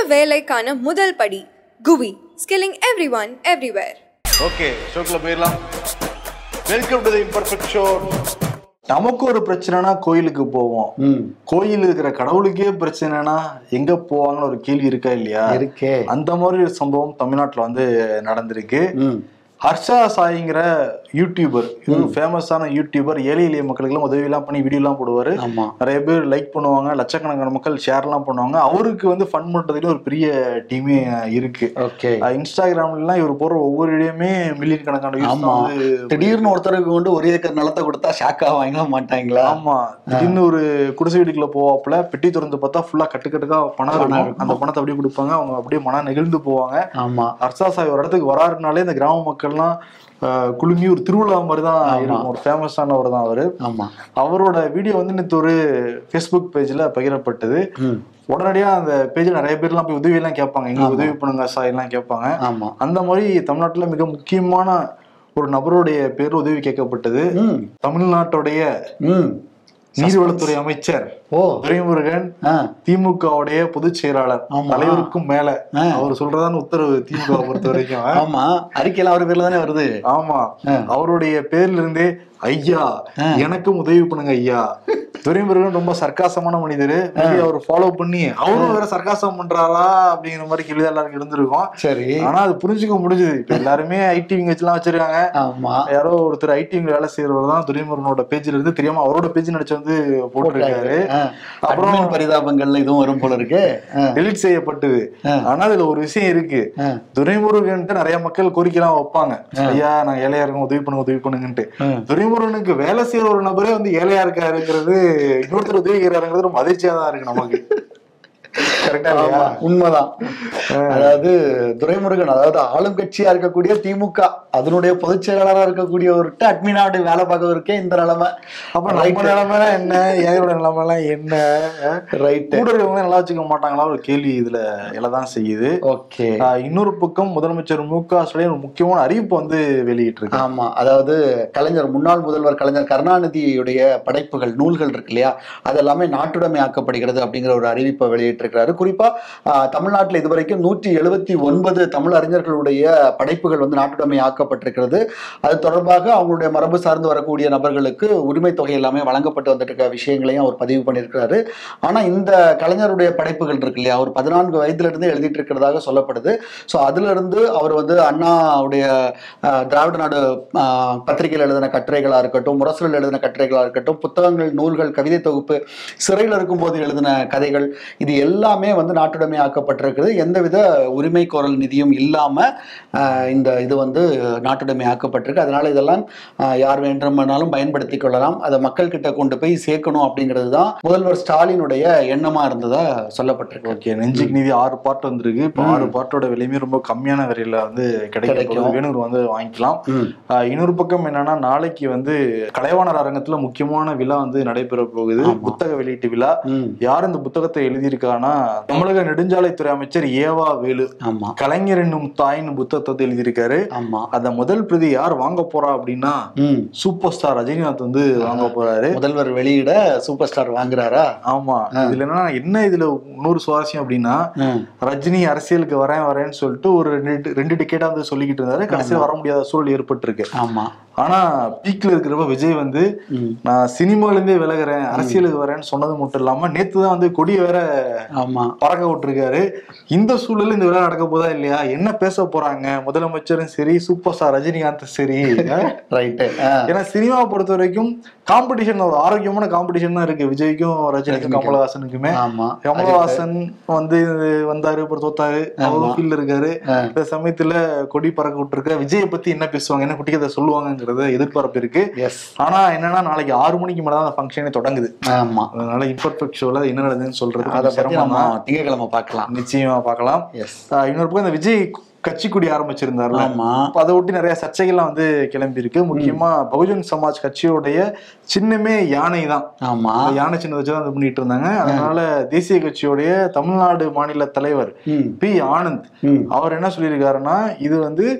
வேலைக்கான முதல் படி GUVI skilling every one everywhere okay ஷோக்குள்ள போயிடலாம் welcome to the imperfect show நமக்கு ஒரு பிரச்சனைனா கோயிலுக்கு போவோம் ம் கோயில் இருக்கிற கடவுளுக்கே பிரச்சனைனா எங்க போவாங்கன்னு ஒரு கேள்வி இருக்கா இல்லையா இருக்கே அந்த மாதிரி ஒரு சம்பவம் தமிழ்நாட்டுல வந்து நடந்திருக்கு ம் ஹர்ஷா சாயிங்கிற யூடியூபர் இவர் ஃபேமஸான யூடியூபர் ஏழை எளிய மக்களுக்கெல்லாம் உதவியெல்லாம் பண்ணி வீடியோலாம் போடுவாரு ஆமா நிறைய பேர் லைக் பண்ணுவாங்க லட்சக்கணக்கான மக்கள் ஷேர்லாம் பண்ணுவாங்க அவருக்கு வந்து ஃபன் பண்றதுக்கு ஒரு பெரிய டீமே இருக்கு ஓகே அஹ் இன்ஸ்டாகிராம்லாம் இவர் போற ஒவ்வொரு வீடியோமே மில்லியன் கணக்கான views ஆமா தான் வந்து திடீர்னு ஒருத்தருக்கு கொண்டு ஒரு ஏக்கர் நிலத்தை கொடுத்தா ஷாக் ஆவாங்களா மாட்டாங்களா ஆமா திடீர்னு ஒரு குடிசை வீட்டுக்குள்ள போவாப்புல பெட்டி திறந்து பார்த்தா ஃபுல்லா கட்டுக்கட்டுக்கா பணம் பணம் இருக்கும் இருக்கும். அந்த பணத்தை அப்படியே கொடுப்பாங்க அவங்க அப்படியே மன நெகிழ்ந்து போவாங்க ஆமா ஹர்ஷா சாய் ஒரு இடத்துக்கு வராருனாலே இந்த கிராம மக்கள்லாம் அஹ், குழுமி ஒரு திருவிழா மாதிரி தான் ஆமா. இருக்கும் ஒரு ஃபேமஸானவர் தான் அவரு ஆமா அவரோட வீடியோ வந்து நேற்று ஒரு ஃபேஸ்புக் பேஜ்ல பகிரப்பட்டது ம் உடனடியா அந்த பேஜ்ல நிறைய பேர்லாம் போய் உதவி எல்லாம் கேட்பாங்க எங்களுக்கு உதவி பண்ணுங்க சாய் எல்லாம் கேட்பாங்க ஆமா அந்த மாதிரி தமிழ்நாட்டுல மிக முக்கியமான ஒரு நபருடைய பேர் உதவி கேட்கப்பட்டது ம் தமிழ்நாட்டுடைய ம் நீர்வளத்துறை அமைச்சர் ஓ துரைமுருகன் ஆ திமுகவுடைய பொதுச் செயலாளர் ஆமா. தலைவருக்கும் மேல ஆ. அவர் சொல்றதான உத்தரவு திமுக பொறுத்த வரைக்கும் ஆமா அறிக்கையில அவர் பேர்ல தானே வருது ஆமா ஆ. அவருடைய பேர்ல இருந்தே ஐயா ஆ. எனக்கும் உதவி பண்ணுங்க ஐயா துரைமுருகன் ரொம்ப சர்க்காசமான மனிதர் மேபி அவர் ஃபாலோ பண்ணி அவரும் வேற சர்க்காசம் பண்றாரா அப்படிங்கிற மாதிரி கேள்வி எல்லாருக்கும் இருந்திருக்கும் சரி ஆனா அது புரிஞ்சுக்க முடிஞ்சுது இப்ப எல்லாருமே ஐடி விங் வச்சுலாம் வச்சிருக்காங்க ஆமா யாரோ ஒருத்தர் ஐடி விங் வேலை செய்யறவர் தான் துரைமுருகனோட பேஜ்ல இருந்து தெரியாம அவரோட பேஜ் நடிச்சு வந்து போட்டிருக்காரு ஆ. அப்புறம் அப்புறம் பரிதாபங்கள்ல இதுவும் வரும் போல இருக்கு ஆ. டெலிட் செய்யப்பட்டது ஆ. ஆனா அதுல ஒரு விஷயம் இருக்கு ஆ. துரைமுருகன்ட்டு நிறைய மக்கள் கோரிக்கைலாம் வைப்பாங்க ஐயா நான் ஏழையா இருக்கோம் உதவி பண்ணுங்க உதவி பண்ணுங்கன்ட்டு ஆ. துரைமுருகனுக்கு வேலை செய்யற ஒரு நபரே வந்து ஏழையா இருக்காருங்கிறது இன்னொருத்தர் உதவி செய்யறாருங்கிறது ரொம்ப அதிர்ச்சியா தான் இருக்கு நமக்கு கரெக்டா இல்லையா ஆமா, உண்மைதான் அதாவது துரைமுருகன் அதாவது ஆளும் கட்சியா இருக்கக்கூடிய திமுக அதனுடைய பொதுச் செயலாளரா இருக்கக்கூடியவர்கிட்ட அட்மினாடு வேலை பார்க்கறதுக்கே இந்த நிலைமை அப்ப நம்ம நிலைமைலாம் என்ன ஏழையோட நிலைமைலாம் என்ன ரைட்டு கூட இருக்கவங்க நல்லா வச்சுக்க மாட்டாங்களா ஒரு கேள்வி இதுல எழதான் செய்யுது ஓகே ஆஹ் இன்னொரு பக்கம் முதலமைச்சர் மு க ஸ்டாலின் ஒரு முக்கியமான அறிவிப்பு வந்து வெளியிட்டிருக்காங்க ஆமா அதாவது கலைஞர் முன்னாள் முதல்வர் கலைஞர் கருணாநிதியுடைய படைப்புகள் நூல்கள் இருக்கு இல்லையா அதெல்லாமே நாட்டுடைமை ஆக்கப்படுகிறது அப்படிங்கிற ஒரு அறிவிப்பை வெளியிட்டிருக்கிறாரு குறிப்பா ஆஹ், தமிழ்நாட்டுல இதுவரைக்கும் நூற்றி எழுபத்தி ஒன்பது தமிழ் அறிஞர்களுடைய படைப்புகள் வந்து நாட்டுடைமை ஆக்கப்பட்டிருக்கிறது அது தொடர்பாக அவங்களுடைய மரபு சார்ந்து வரக்கூடிய நபர்களுக்கு உரிமை தொகை எல்லாமே வழங்கப்பட்டு வந்துட்டு இருக்க விஷயங்களையும் அவர் பதிவு பண்ணியிருக்கிறாரு ஆனா இந்த கலைஞருடைய படைப்புகள் இருக்கு இல்லையா அவர் பதினான்கு வயதுல இருந்து எழுதிட்டு இருக்கிறதாக சொல்லப்படுது ஸோ அதுல இருந்து அவர் வந்து அண்ணாவுடைய ஆஹ், திராவிட நாடு ஆஹ், பத்திரிகையில் எழுதின கட்டுரைகளா இருக்கட்டும் முரசலில் எழுதின கட்டுரைகளா இருக்கட்டும் புத்தகங்கள் நூல்கள் கவிதை தொகுப்பு சிறையில் இருக்கும்போது எழுதின கதைகள் இது எல்லாமே வந்து நாட்டுடைமை ஆக்கப்பட்டிருக்குது எந்தவித உரிமை கோரல் நிதியும் இல்லாம ஆஹ், இந்த இது வந்து நாட்டுடைமை ஆக்கப்பட்டிருக்கு அதனால இதெல்லாம் ஆஹ், யார் வேண்டுமானாலும் பயன்படுத்தி கொள்ளலாம் அதை மக்கள் கிட்ட கொண்டு போய் சேர்க்கணும் அப்படிங்கிறது தான் முதல்வர் ஸ்டாலினுடைய எண்ணமா இருந்ததா சொல்லப்பட்டிருக்கு ஓகே நெஞ்சுக்கு நீதி ஆறு பார்ட் வந்திருக்கு இப்போ ஆறு பார்ட்டோட விலையுமே ரொம்ப கம்மியான விலையில வந்து கிடைக்கும் கிடைக்கும். வேணுங்கிறது வந்து வாங்கிக்கலாம் ம். ஆஹ் இன்னொரு பக்கம் என்னன்னா நாளைக்கு வந்து கலைவாணர் அரங்கத்துல முக்கியமான விழா வந்து நடைபெற போகுது ஆமா. புத்தக வெளியீட்டு விழா ம். யார் இந்த புத்தகத்தை எழுதியிருக்கானா தமிழக நெடுஞ்சாலைத்துறை அமைச்சர் ஏவா வேலு ஆமா கலைஞர் என்னும் தாயின் புத்தகத்தை வந்து எழுதியிருக்காரு ஆமா அத முதல் பிரதி யார் வாங்க போறா அப்படின்னா ம் சூப்பர் ஸ்டார் ரஜினிகாந்த் வந்து வாங்க போறாரு முதல்வர் வெளியிட சூப்பர் ஸ்டார் வாங்குறாரா ஆமா இதுல என்னன்னா என்ன இதுல இன்னொரு சுவாரஸ்யம் அப்படின்னா ம். ரஜினி அரசியலுக்கு வரேன் வரேன்னு சொல்லிட்டு ஒரு ரெண்டு ரெண்டு டிக்கெட்டா வந்து சொல்லிக்கிட்டு இருந்தாரு கடைசியில் வர முடியாத சூழல் ஏற்பட்டிருக்கு ஆமா ஆனா பீக்ல இருக்கிறப்ப விஜய் வந்து ம். நான் சினிமால இருந்தே விலகுறேன் அரசியலுக்கு வரேன்னு சொன்னது மட்டும் இல்லாம நேத்து தான் வந்து கொடியை வேற ஆமா பறக்க விட்டுருக்காரு இந்த சூழல்ல இந்த விழா நடக்க போதா இல்லையா என்ன பேச போறாங்க முதலமைச்சரும் சரி சூப்பர் ஸ்டார் ரஜினிகாந்த் சரி ரைட்டு ஏன்னா சினிமாவை பொறுத்த வரைக்கும் காம்படிஷன் ஒரு ஆரோக்கியமான காம்படிஷன் தான் இருக்கு விஜய்க்கும் ரஜினிக்கும் கமலஹாசனுக்குமே ஆமா கமலஹாசன் வந்து வந்தாரு அப்புறம் தோத்தாரு அவரும் ஃபீல்ட் இருக்காரு ஆ. இந்த சமயத்துல கொடி பறக்க விட்டுருக்க விஜயை பத்தி என்ன பேசுவாங்க என்ன குட்டி கதை சொல்லுவாங்கங்கிறத எதிர்பார்ப்பு இருக்கு எஸ் ஆனா என்னன்னா நாளைக்கு ஆறு மணிக்கு மேல தான் அந்த ஃபங்க்ஷனே தொடங்குது ஆமா அதனால இம்பர்ஃபெக்ட் ஷோல என்ன நடந்ததுன்னு சொல்றது அதை கொஞ்சம் பத்தி சிரமம் நம்ம தான் திங்கக்கிழமை பார்க்கலாம் நிச்சயமா பார்க்கலாம் எஸ் ஆஹ் இன்னொரு பக்கம் இந்த விஜய் கட்சி கொடி ஆரம்பிச்சிருந்தாருல ஆமா அப்ப அதை ஒட்டி நிறைய சர்ச்சைகள்லாம் வந்து கிளம்பி இருக்கு முக்கியமா பகுஜன் சமாஜ் கட்சியோடைய சின்னமே யானை தான் ஆமா அந்த யானை சின்ன வச்சு தான் இது பண்ணிட்டு இருந்தாங்க அதனால தேசிய கட்சியோடைய தமிழ்நாடு மாநில தலைவர் ம் பி ஆனந்த் ம் அவர் என்ன சொல்லியிருக்காருன்னா இது வந்து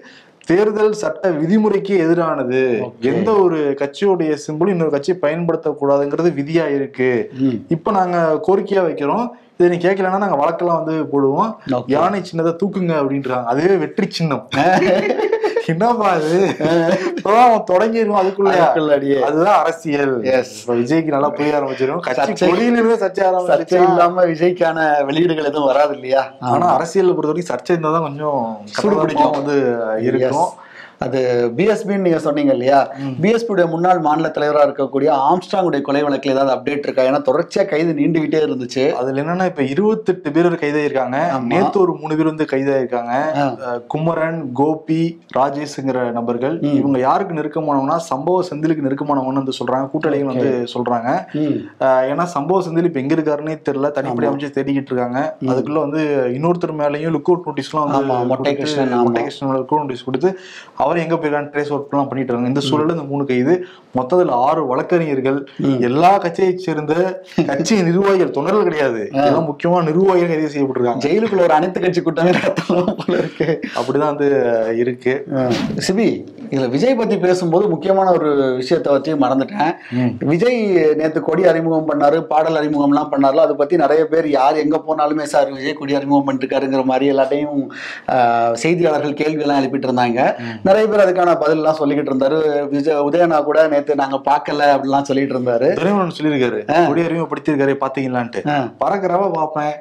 தேர்தல் சட்ட விதிமுறைக்கு எதிரானது Okay. எந்த ஒரு கட்சியுடைய சிம்பிளும் இன்னொரு கட்சி பயன்படுத்தக்கூடாதுங்கிறது விதியா இருக்கு ம். இப்ப நாங்க கோரிக்கையா வைக்கிறோம் இதை நீ கேட்கலன்னா நாங்க வழக்கெல்லாம் வந்து போடுவோம் Okay. யானை சின்னதை தூக்குங்க அப்படின்றாங்க அதுவே வெற்றி சின்னம் என்னப்பா அது இப்பதான் அவன் தொடங்கிருவான் அதுக்குள்ளயா அதுக்குள்ளாடியே. அதுதான் அரசியல் Yes. இப்ப விஜய்க்கு நல்லா புரிய ஆரம்பிச்சிடும் கட்சி சர்ச்சை- கொடியிலிருந்து சர்ச்சை சர்ச்சை ஆரம்பிச்சு இல்லாம விஜய்க்கான வெளியீடுகள் எதுவும் வராது இல்லையா ஆனா அரசியல் பொறுத்த வரைக்கும் சர்ச்சை இருந்தா தான் கொஞ்சம் சூடு பிடிக்கும். வந்து இருக்கும் Yes. அது பிஎஸ்பின்னு நீங்க சொன்னீங்க இல்லையா பிஎஸ்பி உடைய முன்னாள் மாநில தலைவராக இருக்கக்கூடிய ஆம்ஸ்ட்ராங் உடைய கொலை வழக்கில் ஏதாவது அப்டேட் இருக்கா ஏன்னா தொடர்ச்சியா கைது நீண்டுகிட்டே இருந்துச்சு அதுல என்னன்னா இப்ப இருபத்தெட்டு பேர் கைதாயிருக்காங்க ஆமா. நேத்து ஒரு மூணு பேர் வந்து கைதாயிருக்காங்க ஆ. அஹ் குமரன் கோபி ராஜேஷ்ங்கிற நபர்கள் இவங்க யாருக்கு நெருக்கமானவங்கன்னா சம்பவ செந்திலுக்கு நெருக்கமானவங்கன்னு வந்து சொல்றாங்க கூட்டாளிகள் வந்து சொல்றாங்க ம். அஹ் ஏன்னா சம்பவ செந்தில் இப்ப எங்க இருக்காருன்னே தெரியல தனிப்படி அமைச்சு தேடிக்கிட்டு இருக்காங்க அதுக்குள்ள வந்து இன்னொருத்தர் மேலயும் லுக் அவுட் நோட்டீஸ்லாம் ஆமா, வந்து மொட்டை கொடுத்து, கிருஷ்ணன், ஆமா. மொட்டை கிருஷ்ணன் லுக் அவுட் நோட்டீஸ் கொடுத்து அவர் எங்க போயிருக்கான்னு ட்ரேஸ் ஒர்க் எல்லாம் பண்ணிட்டு இருக்காங்க இந்த சூழல்ல இந்த மூணு கைது மொத்தத்துல ஆறு வழக்கறிஞர்கள் எல்லா கட்சியை சேர்ந்த கட்சி நிர்வாகிகள் தொண்டர்கள் கிடையாது இதெல்லாம் முக்கியமா நிர்வாகிகள் கைது செய்யப்பட்டிருக்காங்க ஜெயிலுக்குள்ள ஒரு அனைத்து கட்சி கூட்டமே நடத்தலாம் போல இருக்கு அப்படிதான் வந்து இருக்கு சிபி இதுல விஜய் பத்தி பேசும்போது முக்கியமான ஒரு விஷயத்தை வச்சு மறந்துட்டேன் விஜய் நேத்து கொடி அறிமுகம் பண்ணாரு பாடல் அறிமுகம்லாம் பண்ணார்ல அதை பத்தி நிறைய பேர் யார் எங்க போனாலுமே சார் விஜய் கொடி அறிமுகம் பண்ணிருக்காருங்கிற மாதிரி எல்லாத்தையும் ஆஹ், செய்தியாளர்கள் கேள்வி எல்லாம் எழுப்பிட்டு இருந்தாங்க நிறைய பேர் அதுக்கான பதில் எல்லாம் சொல்லிக்கிட்டு இருந்தாரு விஜய் உதயனா கூட நேத்து நாங்க பார்க்கல அப்படிலாம் சொல்லிட்டு இருந்தாரு துரைமுருகன் சொல்லியிருக்காரு கொடி அறிமுகப்படுத்தியிருக்காரு பாத்தீங்களான்ட்டு ஆ. பறக்கிறவ பாப்பேன்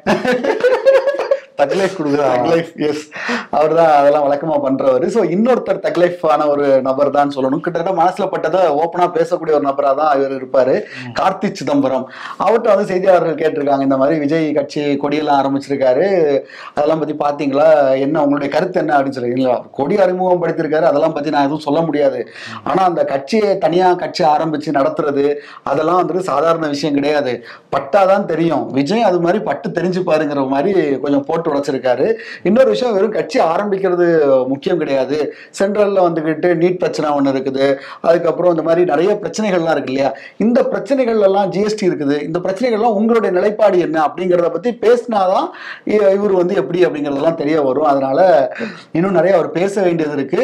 தக்லைஃப் கொடுக்குறா தக்லைஃப் எஸ் அவர் தான் அதெல்லாம் வழக்கமா பண்றவர் ஸோ இன்னொருத்தர் தக்லைஃபான ஒரு நபர் தான் சொல்லணும் கிட்டத்தட்ட மனசுல பட்டதை ஓப்பனா பேசக்கூடிய ஒரு நபரா தான் இவர் இருப்பாரு கார்த்தி சிதம்பரம் அவர்கிட்ட வந்து செய்தியாளர்கள் கேட்டிருக்காங்க இந்த மாதிரி விஜய் கட்சி கொடியெல்லாம் ஆரம்பிச்சிருக்காரு அதெல்லாம் பத்தி பாத்தீங்களா என்ன உங்களுடைய கருத்து என்ன அப்படின்னு சொல்லி இல்ல அவர் கொடி அறிமுகம் படுத்திருக்காரு அதெல்லாம் பத்தி நான் எதுவும் சொல்ல முடியாது ஆனா அந்த கட்சியை தனியா கட்சி ஆரம்பிச்சு நடத்துறது அதெல்லாம் வந்துட்டு சாதாரண விஷயம் கிடையாது பட்டாதான் தெரியும் விஜய் அது மாதிரி பட்டு தெரிஞ்சு பாருங்கிற மாதிரி கொஞ்சம் போட்டு உடைச்சிருக்காரு இன்னொரு விஷயம் வெறும் கட்சி ஆரம்பிக்கிறது முக்கியம் கிடையாது சென்ட்ரல்ல வந்துகிட்டு நீட் பிரச்சனை ஒன்று இருக்குது அதுக்கப்புறம் இந்த மாதிரி நிறைய பிரச்சனைகள்லாம் இருக்கு இல்லையா இந்த பிரச்சனைகள் எல்லாம் ஜிஎஸ்டி இருக்குது இந்த பிரச்சனைகள்லாம் உங்களுடைய நிலைப்பாடு என்ன அப்படிங்கிறத பத்தி பேசினாதான் இ- இவர் வந்து எப்படி அப்படிங்கிறதெல்லாம் தெரிய வரும் அதனால இன்னும் நிறைய அவர் பேச வேண்டியது இருக்கு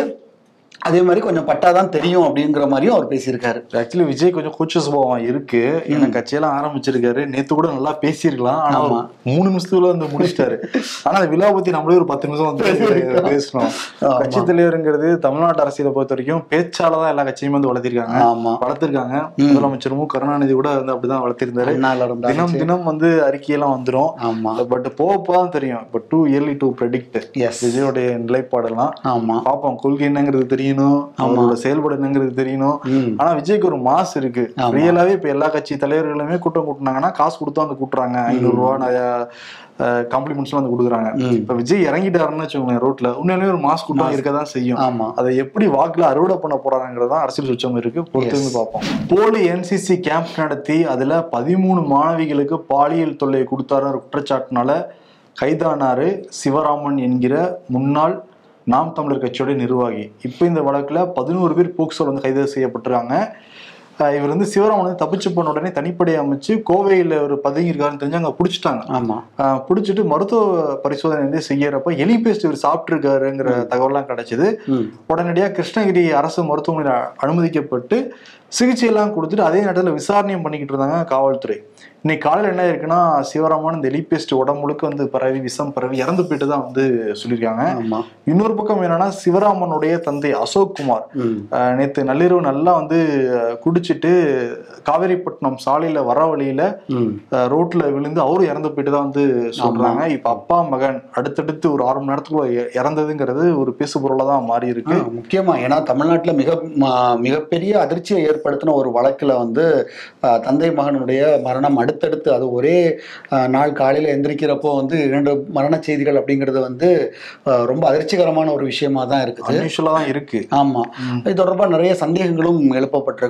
அதே மாதிரி கொஞ்சம் பட்டாதான் தெரியும் அப்படிங்கிற மாதிரியும் அவர் பேசியிருக்காரு ஆக்சுவலி விஜய் கொஞ்சம் கூச்ச சுபாவம் இருக்கு ஏன்னா கட்சியெல்லாம் ஆரம்பிச்சிருக்காரு நேத்து கூட நல்லா பேசியிருக்கலாம் ஆனா அவர் ஆமா. மூணு நிமிஷத்துல வந்து முடிச்சிட்டாரு ஆனா அந்த விழா பத்தி நம்மளே ஒரு பத்து நிமிஷம் வந்து பேசணும் ஆமா. கட்சி தலைவருங்கிறது தமிழ்நாட்டு அரசியலை பொறுத்த வரைக்கும் பேச்சால தான் எல்லா கட்சியுமே வந்து வளர்த்திருக்காங்க ஆமா வளர்த்திருக்காங்க முதலமைச்சர் மு கருணாநிதி கூட வந்து அப்படிதான் வளர்த்திருந்தாரு அண்ணால இருந்தா தினம் தினம் வந்து அறிக்கையெல்லாம் வந்துரும் ஆமா பட் போக போக தான் தெரியும் இப்ப டூ இயர்லி டூ ப்ரெடிக்ட் எஸ் விஜயோடைய நிலைப்பாடெல்லாம் ஆமா பாப்போம் கொள்கை என்னங்கிறது தெரியணும் அவரோட செயல்பாடு என்னங்கிறது தெரியணும் ம் ஆனா விஜய்க்கு ஒரு மாஸ் இருக்கு ஆமா. ரியலாவே இப்ப எல்லா கட்சி தலைவர்களுமே கூட்டம் கூட்டினாங்கன்னா காசு கொடுத்து வந்து கூட்டுறாங்க ஐநூறு ரூபா நிறைய காம்ப்ளிமெண்ட்ஸ் வந்து கொடுக்குறாங்க ம். இப்ப விஜய் இறங்கிட்டாருன்னு வச்சுக்கோங்களேன் ரோட்ல உண்மையிலேயே ஒரு மாஸ் கூட்டம் இருக்கதான் செய்யும் ஆமா அதை எப்படி வாக்குல அறுவடை பண்ண போறாங்கிறதா அரசியல் சுச்சம் இருக்கு பொறுத்து வந்து பார்ப்போம் போலி என்சிசி கேம்ப் நடத்தி அதுல பதிமூணு மாணவிகளுக்கு பாலியல் தொல்லை கொடுத்தாரு குற்றச்சாட்டுனால கைதானாரு சிவராமன் என்கிற முன்னாள் நாம் தமிழர் கட்சியோட நிர்வாகி இப்போ இந்த வழக்குல பதினோரு பேர் போக்சோல வந்து கைது செய்யப்பட்டிருக்காங்க அஹ் இவர் வந்து சிவராமன் வந்து தப்பிச்சு போன உடனே தனிப்படை அமைச்சு கோவையில் ஒரு பதுங்கி இருக்காருன்னு தெரிஞ்சு அங்கே பிடிச்சிட்டாங்க ஆமா ஆஹ் பிடிச்சிட்டு மருத்துவ பரிசோதனை வந்து செய்யறப்ப எலி பேஸ்ட் இவர் சாப்பிட்டுருக்காருங்கிற தகவல்லாம் கிடைச்சது ம் உடனடியாக கிருஷ்ணகிரி அரசு மருத்துவமனையில் அனுமதிக்கப்பட்டு சிகிச்சையெல்லாம் கொடுத்துட்டு அதே நேரத்தில் விசாரணையும் பண்ணிக்கிட்டு இருந்தாங்க காவல்துறை இன்னைக்கு காலையில் என்ன இருக்குன்னா சிவராமன் இந்த எலி பேஸ்ட் உடம்பு முழுக்க வந்து பரவி விஷம் பரவி இறந்து போயிட்டு தான் வந்து சொல்லியிருக்காங்க ஆமா இன்னொரு பக்கம் என்னன்னா சிவராமனுடைய தந்தை அசோக் குமார் ம் ஆஹ் நேத்து நள்ளிரவு நல்லா வந்து ஆஹ் குடிச்சிட்டு காவேரிப்பட்டினம் சாலையில வர வழியில ம் ஆஹ் ரோட்ல விழுந்து அவரும் இறந்து போயிட்டு தான் வந்து சொல்றாங்க இப்ப அப்பா மகன் அடுத்தடுத்து ஒரு ஆறு மணி நேரத்துக்குள்ள இ- இறந்ததுங்கிறது ஒரு பேசு பொருளா தான் மாறி இருக்கு ஆ, முக்கியமா ஏன்னா தமிழ்நாட்டுல மிக ம- மிகப்பெரிய அதிர்ச்சியை ஏற்படுத்தின ஒரு வழக்குல வந்து ஆ, தந்தை மகனுடைய மரணம் அடுத்தடுத்து அது ஒரே ஆ, நாள் காலையில எந்திரிக்கிறப்போ வந்து இரண்டு மரண செய்திகள் அப்படிங்கிறது வந்து ஆ, ரொம்ப அதிர்ச்சிகரமான ஒரு விஷயமா தான் இருக்குது அன்யூஷுவலா தான் இருக்கு ஆமா இது தொடர்பா நிறைய சந்தேகங்களும் எழுப்பப்பட்டிருக்கு ஒரு பக்கம்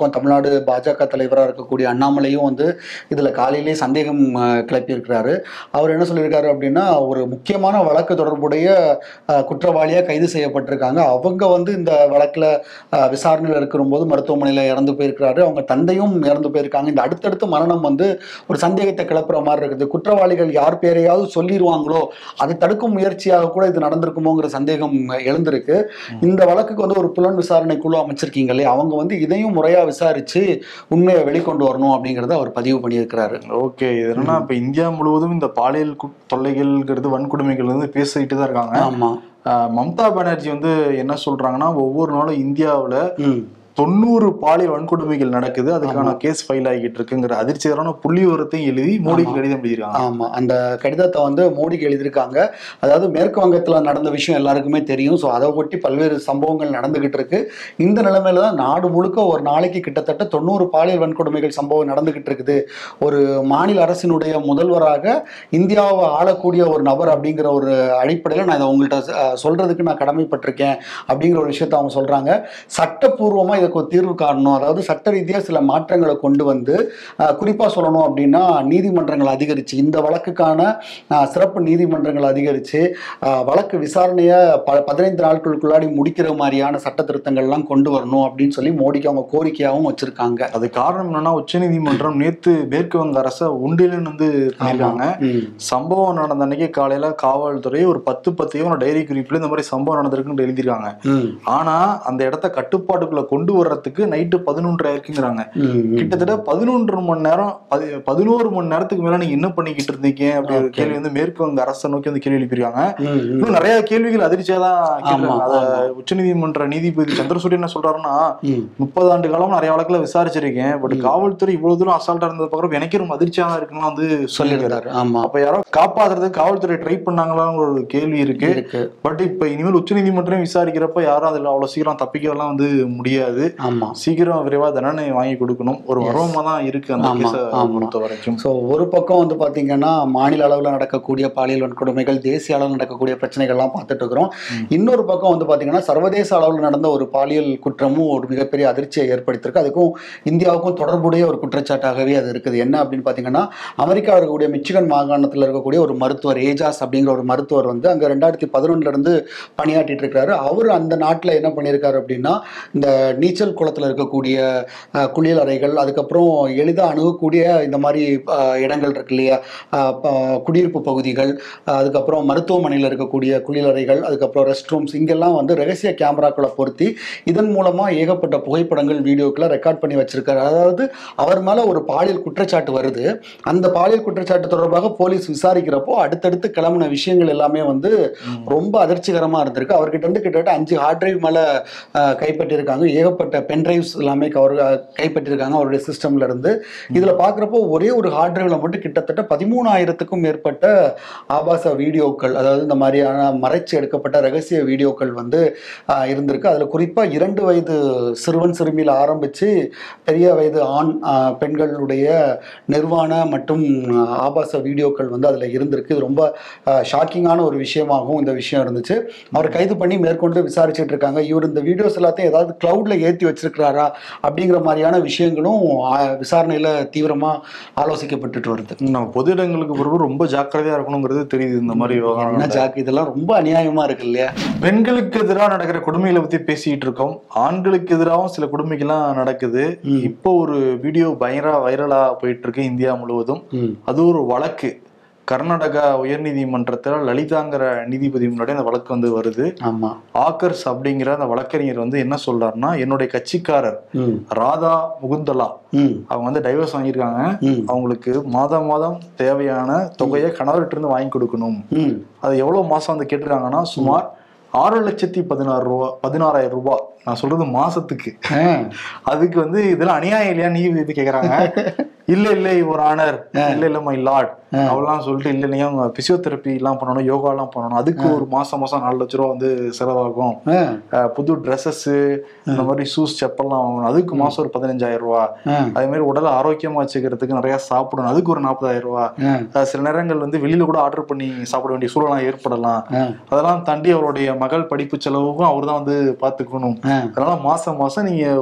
பக்கம் தமிழ்நாடு பாஜக தலைவராக இருக்கக்கூடிய அண்ணாமலையும் வந்து இதில் காலையிலே சந்தேகம் அஹ், கிளப்பியிருக்கிறாரு அவர் என்ன சொல்லியிருக்காரு அப்படின்னா ஒரு முக்கியமான வழக்கு தொடர்புடைய அஹ், குற்றவாளியாக கைது செய்யப்பட்டிருக்காங்க அவங்க வந்து இந்த வழக்கில் விசாரணையில் இருக்கிறபோது மருத்துவமனையில் இறந்து போயிருக்கிறாரு அவங்க தந்தையும் இறந்து போயிருக்காங்க இந்த அடுத்தடுத்த மரணம் வந்து ஒரு சந்தேகத்தை கிளப்புற மாதிரி இருக்குது குற்றவாளிகள் யார் பேரையாவது சொல்லிடுவாங்களோ அதை தடுக்கும் முயற்சியாக கூட இது நடந்திருக்குமோங்கிற சந்தேகம் எழுந்திருக்கு இந்த வழக்குக்கு வந்து ஒரு புலன் விசாரணை குழு அமைச்சிருக்கீங்க இல்லையா அவங்க வந்து இதையும் முறையாக விசாரித்து உண்மையை வெளிக்கொண்டு வரணும் அப்படிங்கிறத அவர் பதிவு பண்ணியிருக்கிறாரு ஓகே இது என்னன்னா இப்ப இந்தியா முழுவதும் இந்த பாலியல் கு- தொல்லைகள்ங்கிறது வன்கொடுமைகள் வந்து பேசிக்கிட்டு தான் இருக்காங்க ஆமாம் ஆஹ் மம்தா பானர்ஜி வந்து என்ன சொல்றாங்கன்னா ஒவ்வொரு நாளும் இந்தியாவுல ம் தொண்ணூறு பாலியல் வன்கொடுமைகள் நடக்குது அதுக்கான கேஸ் ஃபைல் ஆகிட்டு இருக்குங்கிற அதிர்ச்சிகரமான புள்ளி விவரத்தையும் எழுதி மோடிக்கு கடிதம் எழுதியிருக்காங்க ஆமா அந்த கடிதத்தை வந்து மோடிக்கு எழுதியிருக்காங்க அதாவது மேற்கு வங்கத்துல நடந்த விஷயம் எல்லாருக்குமே தெரியும் ஸோ அதை ஒட்டி பல்வேறு சம்பவங்கள் நடந்துகிட்டு இருக்கு இந்த நிலைமையில தான் நாடு முழுக்க ஒரு நாளைக்கு கிட்டத்தட்ட தொண்ணூறு பாலியல் வன்கொடுமைகள் சம்பவம் நடந்துகிட்டு இருக்குது ஒரு மாநில அரசினுடைய முதல்வராக இந்தியாவை ஆளக்கூடிய ஒரு நபர் அப்படிங்கிற ஒரு அடிப்படையில் நான் இதை உங்கள்கிட்ட அஹ், சொல்றதுக்கு நான் கடமைப்பட்டிருக்கேன் அப்படிங்கிற ஒரு விஷயத்த அவங்க சொல்றாங்க சட்டப்பூர்வமா இதுக்கு ஒரு தீர்வு காணணும் அதாவது சட்ட ரீதியாக சில மாற்றங்களை கொண்டு வந்து அஹ், குறிப்பா சொல்லணும் அப்படின்னா நீதிமன்றங்கள் அதிகரிச்சு இந்த வழக்குக்கான அஹ், சிறப்பு நீதிமன்றங்கள் அதிகரிச்சு அஹ், வழக்கு விசாரணையை ப பதினைந்து நாட்களுக்குள்ளாடி முடிக்கிற மாதிரியான சட்ட திருத்தங்கள்லாம் கொண்டு வரணும் அப்படின்னு சொல்லி மோடிக்கு அவங்க கோரிக்கையாகவும் வச்சிருக்காங்க அது காரணம் என்னன்னா உச்சநீதிமன்றம் நேத்து மேற்கு வங்க அரசை உண்டியல்னு வந்து பண்ணிருக்காங்க ம். சம்பவம் நடந்த அன்னைக்கு காலையில காவல்துறை ஒரு பத்து பத்தையும் டைரி குறிப்புல இந்த மாதிரி சம்பவம் நடந்திருக்குன்னு எழுதியிருக்காங்க ம். ஆனா அந்த இடத்த கட்டுப்பாட்டுக்குள்ள கொண்டு வர்றதுக்கு நைட்டு பதினொன்றரை இருக்குங்கிறாங்க ம். ம். கிட்டத்தட்ட பதினொன்று மணி நேரம் பதி- பதினோரு மணி நேரத்துக்கு மேல நீங்க என்ன பண்ணிக்கிட்டு இருந்தீங்க அப்படி ஒரு Okay. கேள்வி வந்து மேற்கு வங்க அரசை நோக்கி வந்து கேள்வி எழுப்பியிருக்காங்க ம். ம். இன்னும் நிறைய கேள்விகள் அதிர்ச்சியா தான் கேட்கறாங்க ஆமா, அத ஆமா. உச்சநீதிமன்ற நீதிபதி சந்திரசூரியன் என்ன சொல்றாருன்னா ம். முப்பது ஆண்டு காலம் நிறைய வழக்குல விசாரிச்சிருக்கேன் பட் ம். காவல்துறை இவ்வளவு தூரம் அசால்ட்டா இருந்தது பார்க்கறப்ப எனக்கே ரொம்ப அதிர்ச்சியா தான் இருக்குன்னு வந்து சொல்லியிருக்காரு சொல்லியிருந்தாரு ஆமா அப்ப யாரோ காப்பாத்துறதுக்கு காவல்துறை ட்ரை பண்ணாங்களான்னு ஒரு கேள்வி இருக்கு இருக்கு பட் இப்ப இனிமேல் உச்சநீதிமன்றம் விசாரிக்கிறப்ப யாரும் அதுல அவ்வளவு சீக்கிரம் தப்பிக்கலாம் வந்து முடியாது ஆமா சீக்கிரம் விரைவா தண்டனை வாங்கி கொடுக்கணும் ஒரு Yes. மர்மமா தான் இருக்கு அந்த ஆமா, கேஸை ஆமா. பொறுத்த வரைக்கும் ஸோ ஒரு பக்கம் வந்து பார்த்தீங்கன்னா மாநில அளவில் நடக்கக்கூடிய பாலியல் வன்கொடுமைகள் தேசிய அளவில் நடக்கக்கூடிய பிரச்சனைகள்லாம் பார்த்துட்டு இருக்கிறோம் இன்னொரு பக்கம் வந்து பார்த்தீங்கன்னா சர்வதேச அளவில் நடந்த ஒரு பாலியல் குற்றமும் ஒரு மிகப்பெரிய அதிர்ச்சியை ஏற்படுத்தியிருக்கு அதுக்கும் இந்தியாவுக்கும் தொடர்புடைய ஒரு குற்றச்சாட்டாகவே அது இருக்குது என்ன அப்படின்னு பார்த்தீங்கன்னா அமெரிக்கா இருக்கக்கூடிய மிச்சிகன் மாகாணத்தில் இருக்கக்கூடிய ஒரு மருத்துவர் ஏஜாஸ் அப்படிங்கிற ஒரு மருத்துவர் வந்து அங்கே ரெண்டாயிரத்தி பதினொன்னுல இருந்து பணியாற்றிட்டு இருக்காரு அவர் அந்த நாட்டில் என்ன பண்ணியிருக்காரு அப்படின்னா இந்த நீச்சல் குளத்தில் இருக்கக்கூடிய அஹ், குளியல் அறைகள் அதுக்கப்புறம் எளிதாக அணுகக்கூடிய இந்த மாதிரி அஹ், இடங்கள் இருக்கு இல்லையா அஹ், ப- குடியிருப்பு பகுதிகள் அஹ், அதுக்கப்புறம் மருத்துவமனையில் இருக்கக்கூடிய குளியலறைகள் அதுக்கப்புறம் ரெஸ்ட் ரூம்ஸ் இங்கெல்லாம் வந்து ரகசிய கேமராக்களை பொருத்தி இதன் மூலமாக ஏகப்பட்ட புகைப்படங்கள் வீடியோக்களை ரெக்கார்ட் பண்ணி வச்சிருக்காரு அதாவது அவர் மேலே ஒரு பாலியல் குற்றச்சாட்டு வருது அந்த பாலியல் குற்றச்சாட்டு தொடர்பாக போலீஸ் விசாரிக்கிறப்போ அடுத்தடுத்து கிளம்பின விஷயங்கள் எல்லாமே வந்து ரொம்ப அதிர்ச்சிகரமாக இருந்திருக்கு அவர்கிட்ட இருந்து கிட்டத்தட்ட அஞ்சு ஹார்ட் டிரைவ் மேலே கைப்பற்றியிருக்காங்க ஏகப்பட்ட பென் டிரைவ்ஸ் எல்லாமே கவர் கைப்பற்றியிருக்காங்க அவருடைய சிஸ்டம்ல இருந்து இதில் பார்க்குறப்போ ஒரே ஒரு ஹார்ட் டிரைவ்ல மட்டும் கிட்டத்தட்ட பதிமூணாயிரத்துக்கும் மேற்பட்ட ஆபாச வீடியோக்கள் அதாவது இந்த மாதிரியான மறைச்சு எடுக்கப்பட்ட ரகசிய வீடியோக்கள் வந்து ஆஹ், இருந்திருக்கு அதில் குறிப்பாக இரண்டு வயது சிறுவன் சிறுமியில் ஆரம்பித்து பெரிய வயது ஆண் ஆஹ், பெண்களுடைய நிர்வாண மற்றும் ஆஹ், ஆபாச வீடியோக்கள் வந்து அதில் இருந்திருக்கு இது ரொம்ப ஷாக்கிங்கான ஒரு விஷயமாகவும் இந்த விஷயம் இருந்துச்சு அவரை கைது பண்ணி மேற்கொண்டு விசாரிச்சுட்டு இருக்காங்க இவர் இந்த வீடியோஸ் எல்லாத்தையும் ஏதாவது கிளவுட்ல ஏற்றி வச்சிருக்கிறாரா அப்படிங்கிற மாதிரியான விஷயங்களும் ஆஹ், விசாரணையில தீவிரமா ஆலோசிக்கப்பட்டுட்டு வருது நம்ம பொது இடங்களுக்கு பிறகு ரொம்ப ஜாக்கிரதையா இருக்கணுங்கிறது தெரியுது இந்த மாதிரி என்ன விவகாரம் ஜாக்கு இதெல்லாம் ரொம்ப அநியாயமா இருக்கு இல்லையா பெண்களுக்கு எதிராக நடக்கிற கொடுமைகளை பத்தி பேசிட்டு இருக்கோம் ஆண்களுக்கு எதிராகவும் சில கொடுமைகள்லாம் நடக்குது ம். இப்போ ஒரு வீடியோ பயங்கர வைரலா போயிட்டு இருக்கு இந்தியா முழுவதும் ம். அது ஒரு வழக்கு கர்நாடகா உயர்நீதிமன்றத்தில் லலிதாங்கிற நீதிபதி முன்னாடி அந்த வழக்கு வந்து வருது ஆமா ஆக்கர்ஸ் அப்படிங்கிற அந்த வழக்கறிஞர் வந்து என்ன சொல்றாருன்னா என்னுடைய கட்சிக்காரர் ம். ராதா முகுந்தலா ம். அவங்க வந்து டைவர்ஸ் வாங்கியிருக்காங்க ம். அவங்களுக்கு மாதம் மாதம் தேவையான தொகையை கணவர்கிட்ட இருந்து வாங்கி கொடுக்கணும் ம். அது எவ்வளவு மாசம் வந்து கேட்டிருக்காங்கன்னா சுமார் ஆறு லட்சத்தி பதினாறு ரூபா பதினாறாயிரம் ரூபாய் நான் சொல்றது மாசத்துக்கு ஆ. அதுக்கு வந்து இதெல்லாம் அநியாயம் இல்லையா நீதிபதி கேக்குறாங்க இல்ல இல்ல ஒரு ஆனர் இல்ல இல்ல மை லார்ட் அவெல்லாம் சொல்லிட்டு இல்ல நீங்க அவங்க பிசியோதெரப்பி எல்லாம் பண்ணணும் யோகா எல்லாம் பண்ணணும் அதுக்கு ஒரு மாசம் மாசம் நாலு லட்ச ரூபா வந்து செலவாகும் ஆ. அஹ் புது ட்ரெஸ்ஸஸ் இந்த மாதிரி ஷூஸ் செப்பல்லாம் வாங்கணும் அதுக்கு மாசம் ஒரு பதினஞ்சாயிரம் ரூபா ஆ. அதே மாதிரி உடலை ஆரோக்கியமா வச்சுக்கிறதுக்கு நிறைய சாப்பிடணும் அதுக்கு ஒரு நாற்பதாயிரம் ரூபா ஆ. அஹ் சில நேரங்கள் வந்து வெளியில கூட ஆர்டர் பண்ணி சாப்பிட வேண்டிய சூழலாம் ஏற்படலாம் ஆ. அதெல்லாம் தாண்டி அவருடைய மகள் படிப்பு செலவுக்கும் அவர் தான் வந்து பாத்துக்கணும் ஆ. அதனால மாசம் மாசம் நீங்க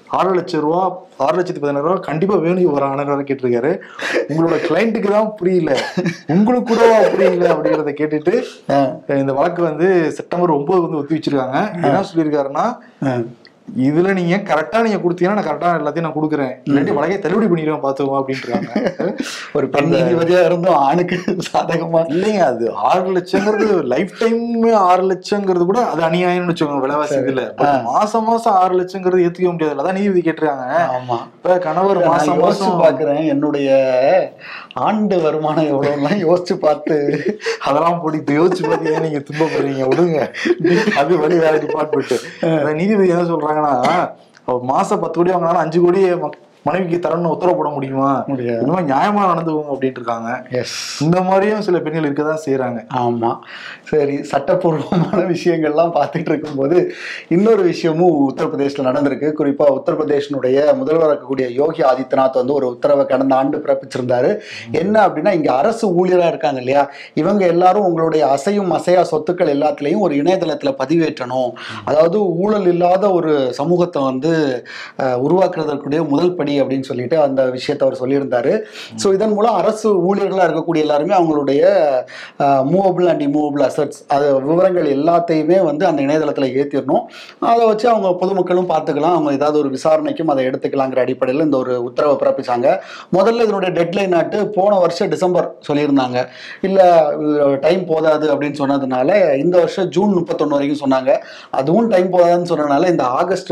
ஆறு லட்சம் ரூபா ஆறு லட்சத்தி பதினாயிரம் ரூபா கண்டிப்பா வேணும் ஒரு ஆனர் கேட்டிருக்காரு உங்களோட கிளைண்ட்டுக்கு தான் புரியல உங்களுக்கு கூட புரியல அப்படிங்கறத கேட்டுட்டு இந்த வழக்கு வந்து செப்டம்பர் ஒன்பது வந்து ஒத்தி வச்சிருக்காங்க என்ன சொல்லியிருக்காருன்னா இதுல நீங்க கரெக்டா நீங்க கொடுத்தீங்கன்னா நான் கரெக்டா எல்லாத்தையும் நான் கொடுக்குறேன் இல்லாட்டி வழக்கை தள்ளுபடி பண்ணிடுவேன் பாத்துவோம் அப்படின்றாங்க ஒரு பெண் நீதிபதியா இருந்தும் ஆணுக்கு சாதகமா இல்லைங்க அது ஆறு லட்சங்கிறது லைஃப் டைம் ஆறு லட்சங்கிறது கூட அது அநியாயம்னு வச்சுக்கோங்க விலைவாசி இதுல But மாசம் மாசம் ஆறு லட்சங்கிறது ஏத்துக்க முடியாது அதான் நீதிபதி கேட்டிருக்காங்க ஆமா இப்ப கணவர் நான் மாசம் யோசிச்சு மாசம் பாக்குறேன் என்னுடைய ஆண்டு வருமானம் எவ்வளவுலாம் யோசிச்சு பார்த்து அதெல்லாம் போட்டு இப்ப யோசிச்சு பாத்தீங்கன்னா நீங்க துன்பப்படுறீங்க விடுங்க அது வழி வேற டிபார்ட்மெண்ட் நீதிபதி என்ன சொல்றாங்கன்னா அவ மாசம் பத்து கோடி வாங்கினாலும் அஞ்சு கோடி மக்- மனைவிக்கு தரணும்னு உத்தரவு போட முடியுமா முடியாது. இந்த மாதிரி நியாயமா நடந்துக்கோங்க அப்படின்ட்டு இருக்காங்க எஸ் இந்த மாதிரியும் சில பெண்கள் இருக்கதான் செய்யறாங்க ஆமா சரி சட்டப்பூர்வமான விஷயங்கள்லாம் பார்த்துட்டு இருக்கும்போது இன்னொரு விஷயமும் உத்தரப்பிரதேசில் நடந்திருக்கு குறிப்பா உத்தரப்பிரதேசனுடைய முதல்வராக இருக்கக்கூடிய யோகி ஆதித்யநாத் வந்து ஒரு உத்தரவை கடந்த ஆண்டு பிறப்பிச்சிருந்தாரு என்ன அப்படின்னா இங்க அரசு ஊழியரா இருக்காங்க இல்லையா இவங்க எல்லாரும் உங்களுடைய அசையும் அசையா சொத்துக்கள் எல்லாத்துலயும் ஒரு இணையதளத்துல பதிவேற்றணும் அதாவது ஊழல் இல்லாத ஒரு சமூகத்தை வந்து அஹ், உருவாக்குறதற்குடைய முதல் படி அப்படின்னு சொல்லிட்டு அந்த விஷயத்தை அவர் சொல்லியிருந்தாரு ஸோ இதன் மூலம் அரசு ஊழியர்களாக இருக்கக்கூடிய எல்லாருமே அவங்களுடைய மூவபிள் அண்ட் இமூவபிள் அசட்ஸ் அது விவரங்கள் எல்லாத்தையுமே வந்து அந்த இணையதளத்தில் ஏற்றிடணும் அதை வச்சு அவங்க பொதுமக்களும் பார்த்துக்கலாம் அவங்க ஏதாவது ஒரு விசாரணைக்கும் அதை எடுத்துக்கலாங்கிற அடிப்படையில் இந்த ஒரு உத்தரவை பிறப்பிச்சாங்க முதல்ல இதனுடைய டெட்லைன் ஆட்டு போன வருஷம் டிசம்பர் சொல்லியிருந்தாங்க இல்லை டைம் போதாது அப்படின்னு சொன்னதுனால இந்த வருஷம் ஜூன் முப்பத்தொன்று வரைக்கும் சொன்னாங்க அதுவும் டைம் போதாதுன்னு சொன்னதுனால இந்த ஆகஸ்ட்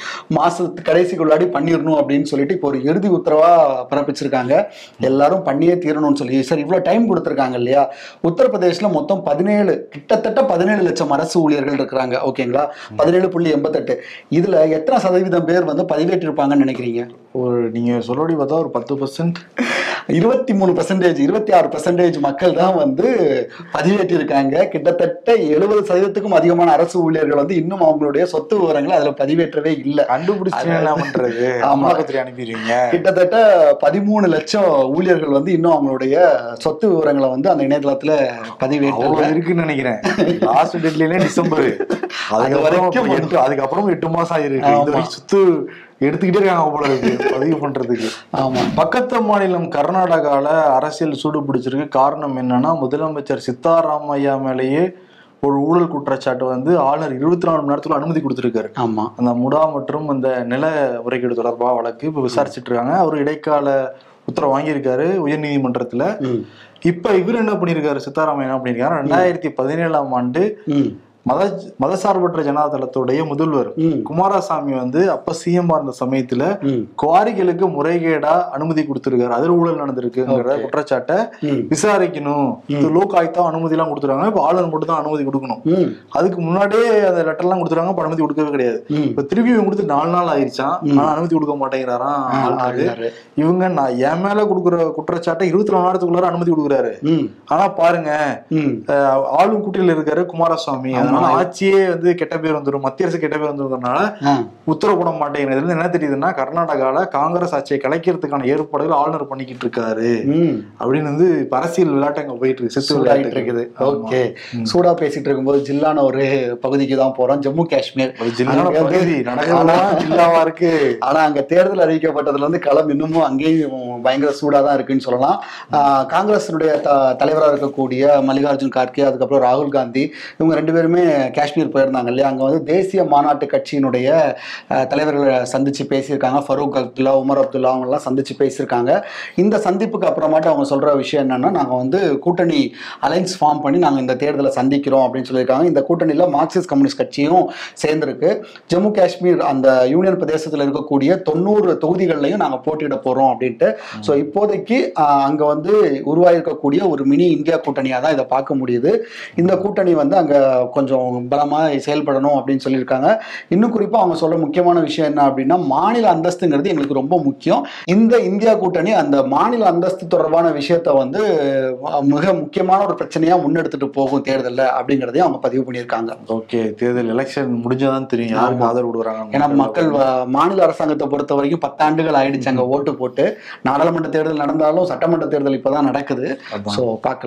மாசத்து கடைசிக்குள்ளாடி பண்ணிடணும் அப்படின்னு சொல்லிட்டு இப்போ ஒரு இறுதி உத்தரவா பிறப்பிச்சிருக்காங்க எல்லாரும் பண்ணியே தீரணும்னு சொல்லி சார் இவ்வளவு டைம் கொடுத்துருக்காங்க இல்லையா உத்தரப்பிரதேசில் மொத்தம் பதினேழு கிட்டத்தட்ட பதினேழு லட்சம் அரசு ஊழியர்கள் இருக்கிறாங்க ஓகேங்களா பதினேழு புள்ளி எண்பத்தெட்டு இதுல எத்தனை சதவீதம் பேர் வந்து பதிவேற்றிருப்பாங்கன்னு நினைக்கிறீங்க ஒரு நீங்க சொல்லபடி பார்த்தா ஒரு பத்து பர்சன்ட் இருபத்தி மூணு பர்சன்டேஜ் இருபத்தி ஆறு பர்சன்டேஜ் மக்கள் தான் வந்து பதிவேற்றிருக்காங்க கிட்டத்தட்ட எழுபது சதவீதத்துக்கும் அதிகமான அரசு ஊழியர்கள் வந்து இன்னும் அவங்களுடைய சொத்து விவரங்களை அதுல பதிவேற்றவே இல்லை கண்டுபிடிச்சு என்ன பண்றது ஆமா. அமலாக்கத்துறை அனுப்பிடுவீங்க கிட்டத்தட்ட பதிமூணு லட்சம் ஊழியர்கள் வந்து இன்னும் அவங்களுடைய சொத்து விவரங்களை வந்து அந்த இணையதளத்துல பதிவேற்ற அவ்வளவு இருக்குன்னு நினைக்கிறேன் லாஸ்ட் டேட்லயே டிசம்பர் அதுக்கப்புறம் வரைக்கும் இப்ப எட்டு அதுக்கப்புறம் எட்டு மாசம் ஆயிருக்கு இந்த ஆமா. வரைக்கும் சுத்து எடுத்துக்கிட்டே இருக்காங்க போல இருக்கு பதிவு பண்றதுக்கு ஆமா பக்கத்து மாநிலம் கர்நாடகால அரசியல் சூடு பிடிச்சிருக்கு காரணம் என்னன்னா முதலமைச்சர் சித்தாராமையா மேலேயே ஒரு ஊழல் குற்றச்சாட்டு வந்து ஆளுநர் இருபத்தி நாலு மணி நேரத்துக்குள்ள அனுமதி கொடுத்திருக்காரு ஆமா அந்த முடா மற்றும் அந்த நில முறைகேடு தொடர்பா வழக்கு இப்ப விசாரிச்சுட்டு இருக்காங்க அவர் இடைக்கால உத்தரவு வாங்கியிருக்காரு உயர்நீதிமன்றத்துல ம் இப்ப இவர் என்ன பண்ணிருக்காரு சித்தாராமையா என்ன பண்ணிருக்காரு ரெண்டாயிரத்தி பதினேழாம் ஆண்டு ம் மத மதசார்பற்ற ஜனதாதளத்துடைய முதல்வர் ம் குமாரசாமி வந்து அப்ப சிஎம் இருந்த சமயத்துல ம் குவாரிகளுக்கு முறைகேடா அனுமதி கொடுத்திருக்காரு அதில் ஊழல் நடந்திருக்குங்கிற Okay. குற்றச்சாட்டை ம் விசாரிக்கணும் இது லோக் ஆயுக்தா அனுமதி எல்லாம் கொடுத்துருக்காங்க இப்ப ஆளுநர் மட்டும் தான் அனுமதி கொடுக்கணும் ம் அதுக்கு முன்னாடியே அந்த லெட்டர் எல்லாம் கொடுத்துருக்காங்க இப்ப அனுமதி கொடுக்கவே கிடையாது ம் இப்ப திருப்பி இவங்க கொடுத்து நாலு நாள் ஆயிருச்சான் ஆனா அனுமதி கொடுக்க மாட்டேங்கிறாராம் ஆ, ஆளுநர் ஆளுநரு. இவங்க நான் என் மேல கொடுக்குற குற்றச்சாட்டை இருபத்தி நாலு நேரத்துக்குள்ளார அனுமதி கொடுக்குறாரு ம் ஆனா பாருங்க ம் அஹ், ஆளும் கூட்டில இருக்காரு குமாரசுவாமி அதனால ஆமா. ஆட்சியே வந்து கெட்ட பேர் வந்துடும் மத்திய அரசு கெட்ட பேர் வந்துருந்ததுனால ஆ உத்தரவு போட மாட்டேங்கிறது இதுல இருந்து என்ன தெரியுதுன்னா கர்நாடகால காங்கிரஸ் ஆட்சியை கலைக்கிறதுக்கான ஏற்பாடுகள் ஆளுநர் பண்ணிக்கிட்டு இருக்காரு ம் அப்படின்னு வந்து இப்ப அரசியல் விளையாட்டு அங்க போயிட்டு இருக்கு சித்து சூடாயிட்டு விளையாட்டு இருக்குது ஆமா. ஓகே சூடா பேசிட்டு இருக்கும்போது ஜில்லான ஒரு பகுதிக்கு தான் போறோம் ஜம்மு காஷ்மீர் ஒரு ஜில்லான அங்க வந்து- பகுதி நடக்கலாம் ஜில்லாவா இருக்கு ஆனா அங்க தேர்தல் அறிவிக்கப்பட்டதுல இருந்து களம் இன்னமும் அங்கேயும் பயங்கர சூடா தான் இருக்குன்னு சொல்லலாம் ஆஹ் காங்கிரஸினுடைய த தலைவராக இருக்கக்கூடிய மல்லிகார்ஜுன் கார்கே அதுக்கப்புறம் ராகுல் காந்தி இவங்க ரெண்டு பேருமே காஷ்மீர் போயிருந்தாங்க இல்லையா அங்க வந்து தேசிய மாநாட்டு கட்சியினுடைய ஆஹ், தலைவர்களை சந்திச்சு பேசியிருக்காங்க ஃபரூக் அப்துல்லா உமர் அப்துல்லா அவங்க எல்லாம் சந்திச்சு பேசியிருக்காங்க இந்த சந்திப்புக்கு அப்புறமாட்டு அவங்க சொல்ற விஷயம் என்னன்னா நாங்க வந்து கூட்டணி அலைன்ஸ் ஃபார்ம் பண்ணி நாங்க இந்த தேர்தலை சந்திக்கிறோம் அப்படின்னு சொல்லியிருக்காங்க இந்த கூட்டணியில மார்க்சிஸ்ட் கம்யூனிஸ்ட் கட்சியும் சேர்ந்திருக்கு ஜம்மு காஷ்மீர் அந்த யூனியன் பிரதேசத்தில் இருக்கக்கூடிய தொண்ணூறு தொகுதிகள்லையும் நாங்கள் போட்டியிட போகிறோம் அப்படின்ட்டு ஸோ இப்போதைக்கு ஆஹ், அங்க வந்து உருவாயிருக்கக்கூடிய ஒரு மினி இந்தியா கூட்டணியாக தான் இதை பார்க்க முடியுது இந்த கூட்டணி வந்து அங்க கொஞ்சம் பலமாக செயல்படணும் அப்படின்னு சொல்லியிருக்காங்க இன்னும் குறிப்பாக அவங்க சொல்ற முக்கியமான விஷயம் என்ன அப்படின்னா மாநில அந்தஸ்துங்கிறது எங்களுக்கு ரொம்ப முக்கியம் இந்த இந்தியா கூட்டணி அந்த மாநில அந்தஸ்து தொடர்பான விஷயத்தை வந்து அஹ், மிக முக்கியமான ஒரு பிரச்சனையா முன்னெடுத்துட்டு போகும் தேர்தலில் அப்படிங்கிறதையும் அவங்க பதிவு பண்ணியிருக்காங்க ஓகே தேர்தல் எலெக்ஷன் முடிஞ்சாதான் தெரியும் யாருக்கு ஆமா. ஆதரவு கொடுக்குறாங்க ஏன்னா மக்கள் வ- மாநில அரசாங்கத்தை பொறுத்த வரைக்கும் பத்தாண்டுகள் ஆயிடுச்சு அங்க ஓட்டு போட்டு நாடாளுமன்ற தேர்தல் நடந்தாலும் சட்டமன்ற தேர்தல் இப்பதான் நடக்குது அதான். ஸோ பார்க்கலாம்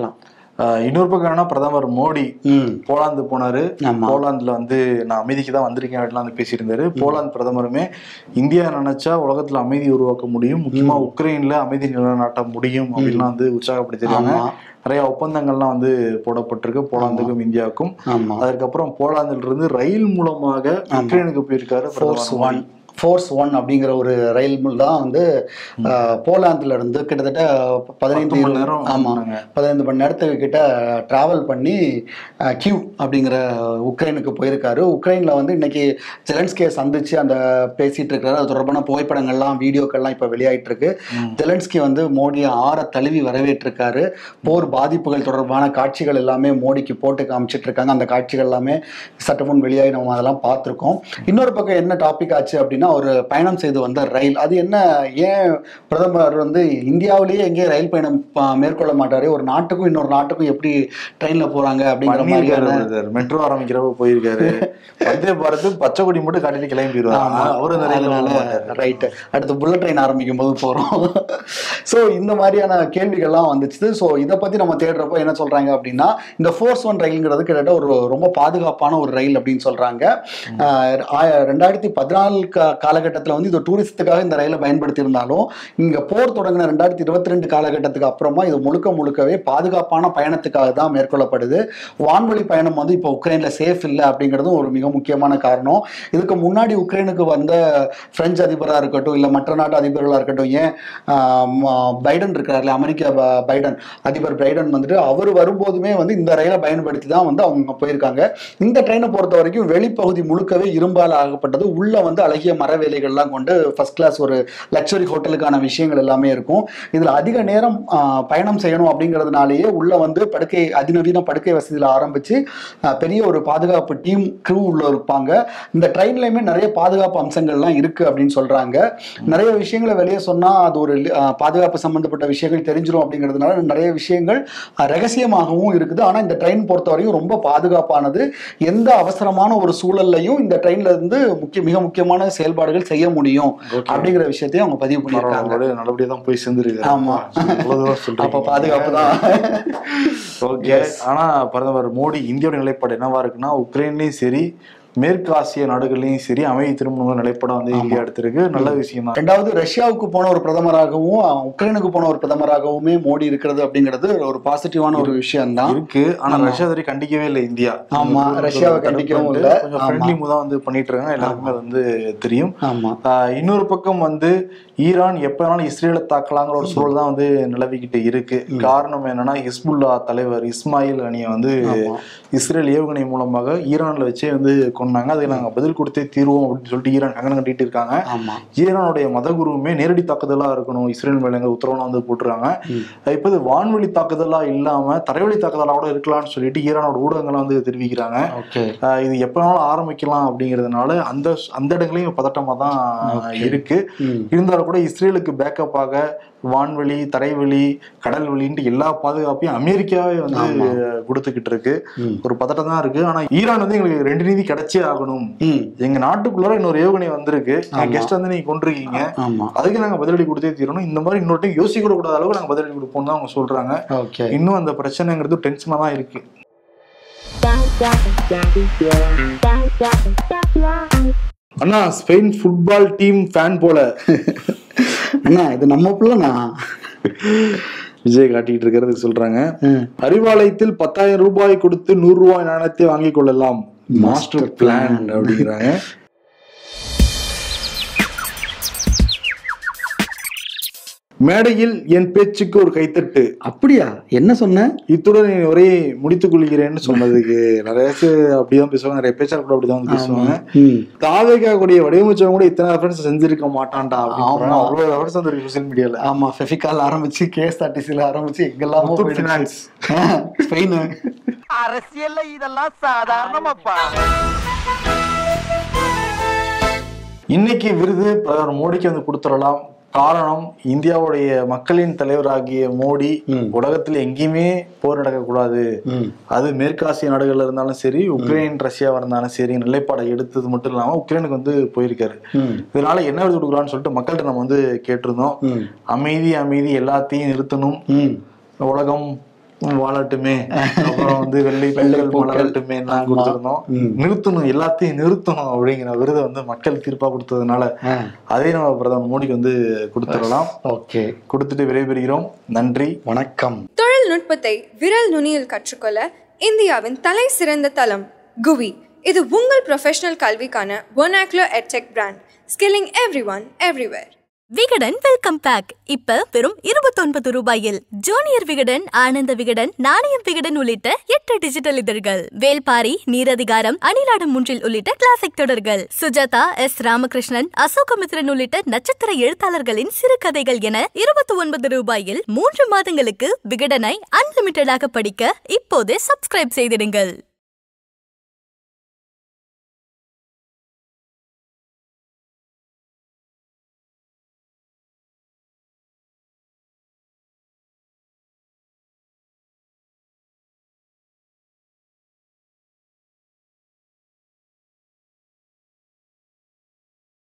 ஆஹ் இன்னொரு பக்கம் என்னன்னா பிரதமர் மோடி ம் போலாந்து போனாரு ஆமா. போலாந்துல வந்து நான் அமைதிக்கு தான் வந்திருக்கேன் அப்படிலாம் வந்து பேசியிருந்தாரு போலாந்து பிரதமருமே இந்தியா நினைச்சா உலகத்துல அமைதி உருவாக்க முடியும் முக்கியமா உக்ரைன்ல அமைதி நிலைநாட்ட முடியும் அப்படின்லாம் வந்து உற்சாகப்படுத்திருக்காங்க ஆமா. நிறைய ஒப்பந்தங்கள்லாம் வந்து போடப்பட்டிருக்கு போலாந்துக்கும் இந்தியாவுக்கும் ஆமா அதற்கப்புறம் போலாந்துல இருந்து ரயில் மூலமாக உக்ரைனுக்கு போயிருக்காரு ஃபோர்ஸ் பிரதமர் ஒன் மோடி. ஃபோர்ஸ் ஒன் அப்படிங்கிற ஒரு ரயில் தான் வந்து அஹ், போலாந்துல இருந்து கிட்டத்தட்ட பதினைந்து பத்து மணி நேரம் ஆமா பண்ணாங்க. பதினைந்து மணி நேரத்துக்கு கிட்ட டிராவல் பண்ணி அஹ், கியூ அப்படிங்கிற உக்ரைனுக்கு போயிருக்காரு உக்ரைன்ல வந்து இன்னைக்கு ஜெலன்ஸ்கியை சந்திச்சு அந்த பேசிட்டு இருக்காரு அது தொடர்பான புகைப்படங்கள்லாம் வீடியோக்கள்லாம் இப்ப வெளியாயிட்டு இருக்கு ஜெலன்ஸ்கி வந்து மோடியை ஆற தழுவி வரவேற்றிருக்காரு போர் பாதிப்புகள் தொடர்பான காட்சிகள் எல்லாமே மோடிக்கு போட்டு காமிச்சிட்டு இருக்காங்க அந்த காட்சிகள் எல்லாமே சற்று முன் வெளியாகி நம்ம அதெல்லாம் பார்த்துருக்கோம் இன்னொரு பக்கம் என்ன டாபிக் ஆச்சு அப்படின்னா ஒரு பயணம் செய்து வந்த ரயில் அது என்ன ஏன் பிரதமர் வந்து இந்தியாவிலேயே எங்கேயும் ரயில் பயணம் ப- மேற்கொள்ள மாட்டாரு ஒரு நாட்டுக்கும் இன்னொரு நாட்டுக்கும் எப்படி ட்ரெயின்ல போறாங்க அப்படிங்கிற பண்ணியிருக்காரு மாதிரியான brother. மெட்ரோ ஆரம்பிக்கிறப்ப போயிருக்காரு வந்தே பாரத் பச்சை கொடி மட்டும் காட்டிட்டு கிளம்பிடுவாரு ஆமா. அவரு அந்த ரயில்ல அதனால போக மாட்டாரு. ரைட்டு அடுத்து புல்லட் ட்ரெயின் ஆரம்பிக்கும் போது போகிறோம் ஸோ இந்த மாதிரியான கேள்விகள்லாம் வந்துச்சு ஸோ இதை பற்றி நம்ம தேடுறப்போ என்ன சொல்கிறாங்க அப்படின்னா இந்த ஃபோர்ஸ் ஒன் ரயில்ங்கிறது கிட்டத்தட்ட ஒரு ரொம்ப பாதுகாப்பான ஒரு ரயில் அப்படின்னு சொல்கிறாங்க ரெண்டாயிரத்தி பதினாலு கா காலகட்டத்தில் வந்து இது டூரிஸ்ட்டுக்காக இந்த ரயிலை பயன்படுத்தியிருந்தாலும் இங்கே போர் தொடங்கின ரெண்டாயிரத்தி இருபத்தி ரெண்டு காலகட்டத்துக்கு அப்புறமா இது முழுக்க முழுக்கவே பாதுகாப்பான பயணத்துக்காக தான் மேற்கொள்ளப்படுது வான்வழி பயணம் வந்து இப்போ உக்ரைனில் சேஃப் இல்லை அப்படிங்கிறதும் ஒரு மிக முக்கியமான காரணம் இதுக்கு முன்னாடி உக்ரைனுக்கு வந்த பிரெஞ்சு அதிபராக இருக்கட்டும் இல்லை மற்ற நாட்டு அதிபர்களாக இருக்கட்டும் ஏன் ஆம், ஆ, பைடன் இருக்கிறார்ல அமெரிக்க ப- பைடன் அதிபர் பைடன் வந்துட்டு அவர் வரும்போதுமே வந்து இந்த ரயிலை பயன்படுத்தி தான் வந்து அவங்க போயிருக்காங்க இந்த ட்ரெயினை பொறுத்த வரைக்கும் வெளிப்பகுதி முழுக்கவே இரும்பால் ஆகப்பட்டது உள்ள வந்து அழகிய மர வேலைகள்லாம் கொண்டு ஃபர்ஸ்ட் கிளாஸ் ஒரு லக்ஸரி ஹோட்டலுக்கான விஷயங்கள் எல்லாமே இருக்கும் இதில் அதிக நேரம் ஆ, பயணம் செய்யணும் அப்படிங்கிறதுனாலேயே உள்ள வந்து படுக்கை அதிநவீன படுக்கை வசதியில் ஆரம்பிச்சு ஆ, பெரிய ஒரு பாதுகாப்பு டீம் க்ரூ உள்ள இருப்பாங்க இந்த ட்ரெயின்லையுமே நிறைய பாதுகாப்பு அம்சங்கள்லாம் இருக்கு அப்படின்னு சொல்றாங்க நிறைய விஷயங்களை வெளியே சொன்னா அது ஒரு ஆ, பாதுகாப்பு சம்பந்தப்பட்ட விஷயங்கள் தெரிஞ்சிரும் அப்படிங்கிறதுனால நிறைய விஷயங்கள் ஆ, ரகசியமாகவும் இருக்குது ஆனா இந்த ட்ரெயின் பொறுத்த வரைக்கும் ரொம்ப பாதுகாப்பானது எந்த அவசரமான ஒரு சூழல்லையும் இந்த ட்ரெயின்ல இருந்து முக்கிய மிக முக்கியமான செயல்பாடுகள் செய்ய முடியும் அப்படிங்கிற விஷயத்தையும் அவங்க பதிவு பண்ணியிருக்காங்க பரவாயில்ல, நல்லபடியா தான் போய் சேர்ந்துருக்காரு ஆமா. அவ்வளவு தூரம் சொல்றீங்க. அப்ப பாதுகாப்பு தான் ஓகே ஆனா பிரதமர் மோடி இந்தியாவோட நிலைப்பாடு என்னவா இருக்குன்னா உக்ரைன்லயும் சரி மேற்கு ஆசிய நாடுகள்லயும் சரி அமைதி திரும்பணும் நிலைப்பாடம் வந்து இந்தியா எடுத்திருக்கு நல்ல விஷயம் தான் ரெண்டாவது ரஷ்யாவுக்கு போன ஒரு பிரதமராகவும் உக்ரைனுக்கு போன ஒரு பிரதமராகவுமே மோடி இருக்கிறது அப்படிங்கிறது ஒரு பாசிட்டிவான ஒரு விஷயம் தான் இருக்கு ஆனா ரஷ்யா வரை கண்டிக்கவே இல்லை இந்தியா ஆமா, ரஷ்யாவை கண்டிக்கவும் இல்ல. கொஞ்சம் ஆமா. ஃப்ரெண்ட்லி தான் வந்து பண்ணிட்டு இருக்காங்க எல்லாருக்குமே அது வந்து தெரியும் ஆமா ஆஹ் இன்னொரு பக்கம் வந்து ஈரான் எப்ப வேணாலும் இஸ்ரேலை தாக்கலாங்கிற ஒரு சூழல் தான் வந்து நிலவிக்கிட்டு இருக்கு காரணம் என்னன்னா ஹிஸ்புல்லா தலைவர் இஸ்மாயில் அணியை வந்து ஆமா. இஸ்ரேல் ஏவுகணை மூலமாக ஈரான்ல வச்சே வந்து கொன்னாங்க அதுக்கு நாங்க பதில் கொடுத்தே தீர்வோம் அப்படின்னு சொல்லிட்டு ஈரான் கங்கணம் கட்டிட்டு இருக்காங்க ஆமா ஈரானுடைய மதகுருவுமே நேரடி தாக்குதலா இருக்கணும் இஸ்ரேல் மேலங்க உத்தரவுலாம் வந்து போட்டுருக்காங்க இப்போ இது வான்வழி தாக்குதலா இல்லாம தரைவழி தாக்குதலா கூட இருக்கலாம்னு சொல்லிட்டு ஈரானோட ஊடகங்கள்லாம் வந்து தெரிவிக்கிறாங்க ஓகே ஆஹ் இது எப்ப வேணாலும் ஆரம்பிக்கலாம் அப்படிங்கிறதுனால அந்த அந்த இடங்களையும் பதட்டமா தான் இருக்கு ம். இருந்தாலும் கூட இஸ்ரேலுக்கு பேக்கப்பாக வான்வழி தரைவழி கடல் வழின்ட்டு எல்லா பாதுகாப்பையும் அமெரிக்காவே வந்து கொடுத்துக்கிட்டு இருக்கு ம். ஒரு பதட்டம் தான் இருக்கு ஆனா ஈரான் வந்து எங்களுக்கு ரெண்டு நீதி கிடைச்சே ஆகணும் ம் எங்க நாட்டுக்குள்ளார இன்னொரு ஏவுகணை வந்திருக்கு ஆமா. கெஸ்ட் வந்து நீங்க கொண்டிருக்கீங்க ஆமா அதுக்கு நாங்க பதிலடி கொடுத்தே தீரணும் இந்த மாதிரி இன்னொரு time யோசிக்க கூட கூடாத அளவுக்கு நாங்க பதிலடி கொடுப்போம் தான் அவங்க சொல்றாங்க ஓகே இன்னும் அந்த பிரச்சனைங்கிறது டென்ஷனா தான் இருக்கு அண்ணா ஸ்பெயின் ஃபுட்பால் டீம் ஃபேன் போல அண்ணா இது நம்ம பிள்ளைண்ணா விஜய் காட்டிட்டு இருக்கிறதுக்கு சொல்றாங்க ம். அறிவாலயத்தில் பத்தாயிரம் ரூபாய் கொடுத்து நூறு ரூபாய் நாணயத்தை வாங்கிக் கொள்ளலாம் மாஸ்டர் பிளான் அப்படிங்கிறாங்க மேடையில் என் பேச்சுக்கு ஒரு கைத்தட்டு அப்படியா என்ன சொன்ன இத்துடன் என் உரையை முடித்துக் கொள்கிறேன்னு சொன்னதுக்கு நிறைய பேர் அப்படிதான் பேசுவாங்க நிறைய பேச்சாளர் கூட அப்படிதான் வந்து பேசுவாங்க ம் தாவேகா கூடிய வடிவமைச்சவங்க கூட இத்தனை ரெஃபரன்ஸ் செஞ்சிருக்க மாட்டான்டா அப்படின்னு ஆமா. அவ்வளவு ரெஃபரன்ஸ் வந்துருக்கு சோசியல் மீடியால ஆமா ஃபெஃபிகால் ஆரம்பிச்சு கேஎஸ்ஆர்டிசில ஆரம்பிச்சு எங்கெல்லாமோ முத்தூட் போயிடுச்சு. ஃபினான்ஸ். ஸ்பெயின் அரசியல்ல இதெல்லாம் சாதாரணமாப்பா இன்னைக்கு விருது பிரதமர் மோடிக்கு வந்து கொடுத்துடலாம் காரணம் இந்தியாவுடைய மக்களின் தலைவராகிய மோடி ம். உலகத்துல எங்கேயுமே போர் நடக்கக்கூடாது ம் அது மேற்காசிய நாடுகள்ல இருந்தாலும் சரி உக்ரைன் ரஷ்யாவா இருந்தாலும் சரி நிலைப்பாடை எடுத்தது மட்டும் இல்லாம உக்ரைனுக்கு வந்து போயிருக்காரு ம் இதனால என்ன விருது கொடுக்குறான்னு சொல்லிட்டு மக்கள்கிட்ட நம்ம வந்து கேட்டிருந்தோம் ம் அமைதி அமைதி எல்லாத்தையும் நிறுத்தணும் ம் உலகம் வாழட்டுமே அப்புறம் வந்து வெள்ளை வெள்ளை பூக்கள் பூக்கள். மலரட்டுமே எல்லாம் ஆமா. கொடுத்திருந்தோம் ம். நிறுத்தணும் எல்லாத்தையும் நிறுத்தணும் அப்படிங்கிற விருதை வந்து மக்கள் தீர்ப்பா கொடுத்ததுனால ஆ, அதே நம்ம பிரதமர் மோடிக்கு வந்து கொடுத்துடலாம் ஓகே கொடுத்துட்டு விடைபெறுகிறோம் நன்றி வணக்கம் தொழில்நுட்பத்தை விரல் நுனியில் கற்றுக்கொள்ள இந்தியாவின் தலை சிறந்த தளம் குவி இது உங்கள் ப்ரொஃபஷனல் கல்விக்கான ஒனாக்லோ edtech brand skilling every one everywhere Vikatan welcome back இப்ப வெறும் இருபத்தொன்பது ரூபாயில் ஜூனியர் விகடன் ஆனந்த விகடன் நாணயம் விகடன் உள்ளிட்ட எட்டு டிஜிட்டல் இதழ்கள் வேல்பாரி நீரதிகாரம் அணிலாடம் மூன்றில் உள்ளிட்ட கிளாசிக் தொடர்கள் சுஜாதா எஸ் ராமகிருஷ்ணன் அசோகமித்ரன் உள்ளிட்ட நட்சத்திர எழுத்தாளர்களின் சிறுகதைகள் என இருபத்தி ஒன்பது ரூபாயில் மூன்று மாதங்களுக்கு விகடனை அன்லிமிட்டடாக படிக்க இப்போதே சப்ஸ்கிரைப் செய்திடுங்கள்